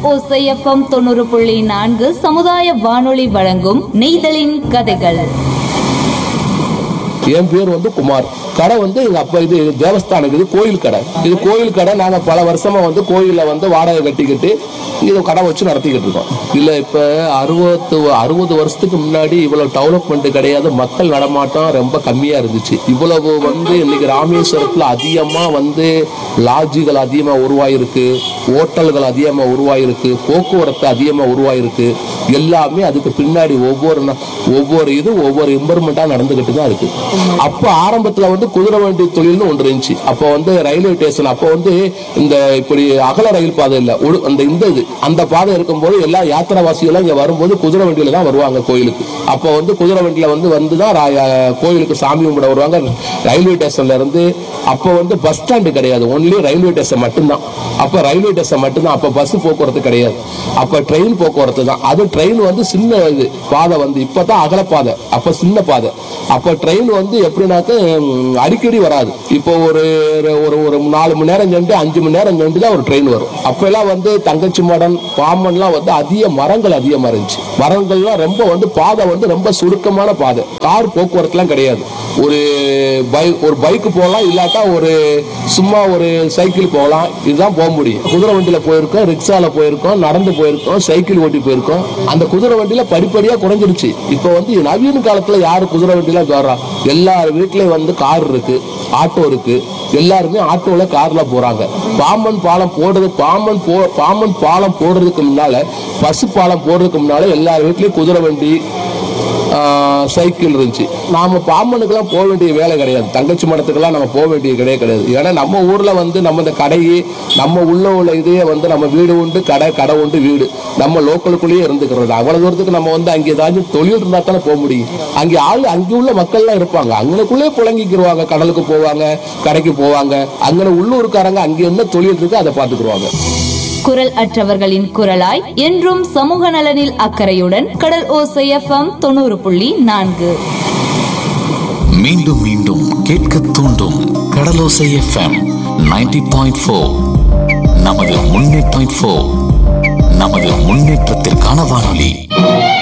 ஓசை எஃப்எம் தொண்ணூறு புள்ளி நான்கு சமுதாய வானொலி வழங்கும் நெய்தலின் கதைகள் என் பேர் வந்து குமார் கடை வந்து எங்க அப்பா இது தேவஸ்தானம் இது கோயில் கடை இது கோயில் கடை நாங்க பல வருஷமா வந்து கோயில்ல வந்து வாடகை கட்டிக்கிட்டு இது கடை வச்சு நடத்திக்கிட்டு இருக்கோம் இல்ல இப்ப அறுபத்து அறுபது வருஷத்துக்கு முன்னாடி இவ்வளவு டெவலப்மெண்ட் கிடையாது மக்கள் நடமாட்டம் ரொம்ப கம்மியா இருந்துச்சு இவ்வளவு வந்து இன்னைக்கு ராமேஸ்வரத்துல அதிகமா வந்து லாட்ஜுகள் அதிகமா உருவாயிருக்கு ஹோட்டல்கள் அதிகமா உருவாயிருக்கு போக்குவரத்து அதிகமா உருவாயிருக்கு எல்லாமே அதுக்கு பின்னாடி ஒவ்வொரு நா- ஒவ்வொரு இது ஒவ்வொரு இம்ப்ரூவ்மெண்டா நடந்துகிட்டு தான் இருக்கு அப்ப ஆரம்பத்துல வந்து குதிரை வண்டி தொழில்னு ஒன்று இருந்துச்சு அப்போ வந்து ரயில்வே ஸ்டேஷன் அப்போ வந்து இந்த இப்படி அகல ரயில் பாதை இல்ல ஒரு- அந்த இந்த இது அந்த பாதை இருக்கும்போது எல்லா யாத்திராவாசிகளும் இங்க வரும்போது குதிரை வண்டியில தான் வருவாங்க கோயிலுக்கு அப்போ வந்து குதிரை வண்டியில வந்து வந்து தான் ரா- கோயிலுக்கு சாமி கும்பிட வருவாங்க ரயில்வே ஸ்டேஷன்ல இருந்து அப்போ வந்து பஸ் ஸ்டாண்டு கிடையாது ஒன்லி ரயில்வே ஸ்டேஷன் மட்டும்தான் அப்போ ரயில்வே ஸ்டேஷன் மட்டும்தான் அப்போ பஸ் போக்குவரத்து கிடையாது அப்போ ட்ரெயின் போக்குவரத்து தான் அது ட்ரெயின் வந்து சின்ன இது பாதை வந்து இப்பதான் அகல பாதை அப்போ சின்ன பாதை அப்போ ட்ரெயின் வந்து எப்படின்னாக்க ம், அடிக்கடி வராது இப்போ ஒரு ஒரு ஒரு நாலு மணி நேரம் சென்று அஞ்சு மணி நேரம் சென்று தான் ஒரு ட்ரெயின் வரும் அப்பெல்லாம் வந்து தங்கச்சி மடம் பாம்பன்லாம் வந்து அதிக மரங்கள் அதிகமா இருந்துச்சு மரங்கள்லாம் ரொம்ப வந்து பாதை வந்து ரொம்ப சுருக்கமான பாதை கார் போக்குவரத்துலாம் கிடையாது ஒரு பைக் ஒரு பைக் போகலாம் இல்லாட்டா ஒரு சும்மா ஒரு சைக்கிள் போகலாம் இதுதான் போக முடியும் குதிரை வண்டியில போயிருக்கோம் ரிக்ஷால போயிருக்கோம் நடந்து போயிருக்கோம் சைக்கிள் ஓட்டி போயிருக்கோம் அந்த குதிரை வண்டியில படிப்படியா குறைஞ்சிருச்சு இப்போ வந்து நவீன காலத்துல யாரு குதிரை வண்டியில வர்றா எல்லார் வீட்லயும் வந்து கார் இருக்கு ஆட்டோ இருக்கு எல்லாருமே ஆட்டோல கார்ல போறாங்க பாம்பன் பாலம் போடுறது பாம்பன் போ பாம்பன் பாலம் போடுறதுக்கு முன்னால பசு பாலம் போடுறதுக்கு முன்னால எல்லார் வீட்லயும் குதிரை வண்டி ஆஹ், சைக்கிள் இருந்துச்சு நாம பாம்பனுக்கெல்லாம் போக வேண்டிய வேலை கிடையாது தங்கச்சி மடத்துக்கெல்லாம் நம்ம போக வேண்டிய கிடையாது கிடையாது ஏன்னா நம்ம ஊர்ல வந்து நம்ம இந்த கடையே நம்ம உள்ள உள்ள இதையே வந்து நம்ம வீடு உண்டு கடை கடை உண்டு வீடு நம்ம லோக்கலுக்குள்ளேயே இருந்துக்கிறது அவ்வளவு தூரத்துக்கு நம்ம வந்து அங்கே ஏதாச்சும் தொழில் இருந்தா தானே போக முடியும் அங்கே ஆள் அங்கே உள்ள மக்கள்லாம் இருப்பாங்க அங்கனுக்குள்ளே புழங்கிக்கிருவாங்க கடலுக்கு போவாங்க கடைக்கு போவாங்க அங்கே உள்ளூர்காரங்க அங்கே என்ன தொழில் இருக்கு அதை பார்த்துக்குருவாங்க குரல் அற்றவர்களின் குரலாய் என்றும் சமூக நலனில் அக்கறையுடன் கடல் ஓசை எஃப்எம் தொண்ணூறு புள்ளி நான்கு மீண்டும் மீண்டும் கேட்க தூண்டும் கடலோசை எஃப்எம் 90.4 பாயிண்ட் ஃபோர் நமது முன்னேற்றம் நமது முன்னேற்றத்திற்கான வானொலி